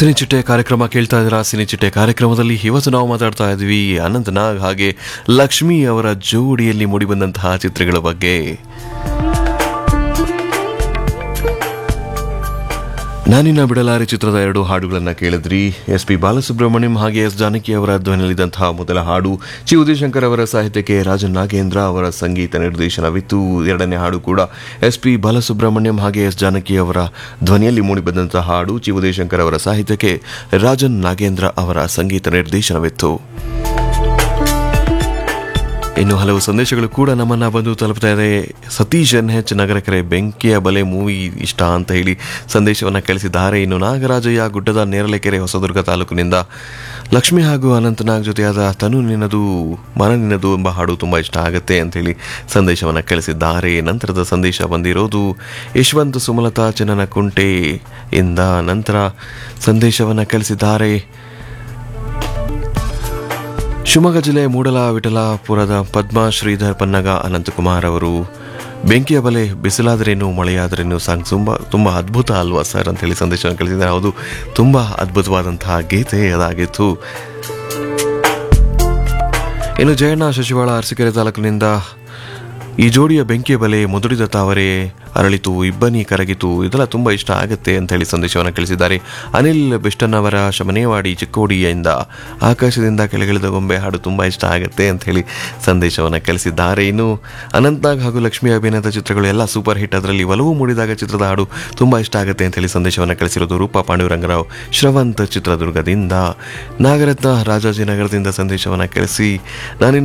ಸಿನಿಚಿಟ್ಟೆ ಕಾರ್ಯಕ್ರಮ ಕೇಳ್ತಾ ಇದ್ದೀರಾ ಸಿನಿಚಿಟ್ಟೆ ಕಾರ್ಯಕ್ರಮದಲ್ಲಿ ಇವತ್ತು ನಾವು ಮಾತಾಡ್ತಾ ಇದ್ವಿ ಅನಂತ್ ನಾಗ್ ಹಾಗೆ ಲಕ್ಷ್ಮಿ ಅವರ ಜೋಡಿಯಲ್ಲಿ ಮೂಡಿಬಂದಂತಹ ಚಿತ್ರಗಳ ಬಗ್ಗೆ ನಾನಿನ್ನ ಬಿಡಲಾರೆ ಚಿತ್ರದ ಎರಡು ಹಾಡುಗಳನ್ನು ಕೇಳಿದ್ರಿ ಎಸ್ ಪಿ ಬಾಲಸುಬ್ರಹ್ಮಣ್ಯಂ ಹಾಗೆ ಎಸ್ ಜಾನಕಿ ಅವರ ಧ್ವನಿಯಲ್ಲಿದ್ದಂತಹ ಮೊದಲ ಹಾಡು ಚಿ ಉದಯಶಂಕರ್ ಅವರ ಸಾಹಿತ್ಯಕ್ಕೆ ರಾಜನ್ ನಾಗೇಂದ್ರ ಅವರ ಸಂಗೀತ ನಿರ್ದೇಶನವಿತ್ತು ಎರಡನೇ ಹಾಡು ಕೂಡ ಎಸ್ ಪಿ ಬಾಲಸುಬ್ರಹ್ಮಣ್ಯಂ ಹಾಗೆ ಎಸ್ ಜಾನಕಿ ಅವರ ಧ್ವನಿಯಲ್ಲಿ ಮೂಡಿಬಂದಂತಹ ಹಾಡು ಚಿ ಉದಯಶಂಕರ್ ಅವರ ಸಾಹಿತ್ಯಕ್ಕೆ ರಾಜನ್ ನಾಗೇಂದ್ರ ಅವರ ಸಂಗೀತ ನಿರ್ದೇಶನವಿತ್ತು ಇನ್ನು ಹಲವು ಸಂದೇಶಗಳು ಕೂಡ ನಮ್ಮನ್ನ ಬಂದು ತಲುಪ್ತಾ ಇದೆ ಸತೀಶ್ ಎನ್ ಎಚ್ ನಗರಕೆರೆ ಬೆಂಕಿಯ ಬಲೆ ಮೂವಿ ಇಷ್ಟ ಅಂತ ಹೇಳಿ ಸಂದೇಶವನ್ನು ಕಳಿಸಿದ್ದಾರೆ ಇನ್ನು ನಾಗರಾಜಯ್ಯ ಗುಡ್ಡದ ನೇರಳೆಕೆರೆ ಹೊಸದುರ್ಗ ತಾಲೂಕಿನಿಂದ ಲಕ್ಷ್ಮಿ ಹಾಗೂ ಅನಂತನಾಗ್ ಜೊತೆಯಾದ ತನು ನಿನ್ನದು ಮನ ನಿನ್ನದು ಎಂಬ ಹಾಡು ತುಂಬ ಇಷ್ಟ ಆಗುತ್ತೆ ಅಂತೇಳಿ ಸಂದೇಶವನ್ನು ಕಳಿಸಿದ್ದಾರೆ ನಂತರದ ಸಂದೇಶ ಬಂದಿರೋದು ಯಶವಂತ್ ಸುಮಲತಾ ಚೆನ್ನನ ಕುಂಟೆ ಇಂದ ನಂತರ ಸಂದೇಶವನ್ನು ಕಳಿಸಿದ್ದಾರೆ ಶಿವಮೊಗ್ಗ ಜಿಲ್ಲೆ ಮೂಡಲ ವಿಠಲಾಪುರದ ಪದ್ಮ ಶ್ರೀಧರ್ ಪನ್ನಗ ಅನಂತಕುಮಾರ್ ಅವರು ಬೆಂಕಿಯ ಬಲೆ ಬಿಸಿಲಾದರೇನು ಮಳೆಯಾದರೇನು ಸಾಂಗ್ ತುಂಬ ತುಂಬ ಅದ್ಭುತ ಅಲ್ವಾ ಸರ್ ಅಂತ ಹೇಳಿ ಸಂದೇಶವನ್ನು ಕಳಿಸಿದ್ದಾರೆ ಹೌದು ತುಂಬ ಅದ್ಭುತವಾದಂತಹ ಗೀತೆ ಅದಾಗಿತ್ತು ಇನ್ನು ಜಯಣ್ಣ ಶಶಿವಾಳ ಅರಸೀಕೆರೆ ತಾಲೂಕಿನಿಂದ ಈ ಜೋಡಿಯ ಬೆಂಕಿಯ ಬಲೆ ಮುದುಡಿದ ತಾವರೆ ಅರಳಿತು ಇಬ್ಬನಿ ಕರಗಿತು ಇದೆಲ್ಲ ತುಂಬ ಇಷ್ಟ ಆಗುತ್ತೆ ಅಂತ ಹೇಳಿ ಸಂದೇಶವನ್ನು ಕಳಿಸಿದ್ದಾರೆ ಅನಿಲ್ ಬೆಸ್ಟನ್ ಅವರ ಶಮನೇವಾಡಿ ಚಿಕ್ಕೋಡಿಯಿಂದ ಆಕಾಶದಿಂದ ಕೆಳಗಿಳಿದ ಗೊಂಬೆ ಹಾಡು ತುಂಬ ಇಷ್ಟ ಆಗುತ್ತೆ ಅಂತ ಹೇಳಿ ಸಂದೇಶವನ್ನು ಕಳಿಸಿದ್ದಾರೆ ಇನ್ನು ಅನಂತ್ನಾಗ್ ಹಾಗೂ ಲಕ್ಷ್ಮಿ ಅಭಿನಯದ ಚಿತ್ರಗಳು ಎಲ್ಲ ಸೂಪರ್ ಹಿಟ್ ಅದರಲ್ಲಿ ಒಲವು ಮೂಡಿದಾಗ ಚಿತ್ರದ ಹಾಡು ತುಂಬ ಇಷ್ಟ ಆಗುತ್ತೆ ಅಂತ ಹೇಳಿ ಸಂದೇಶವನ್ನು ಕಳಿಸಿರೋದು ರೂಪಾ ಪಾಂಡುರಂಗರಾವ್ ಶ್ರವಂತ್ ಚಿತ್ರದುರ್ಗದಿಂದ ನಾಗರತ್ನ ರಾಜಾಜಿನಗರದಿಂದ ಸಂದೇಶವನ್ನು ಕಳಿಸಿ ನಾನಿನ್ನು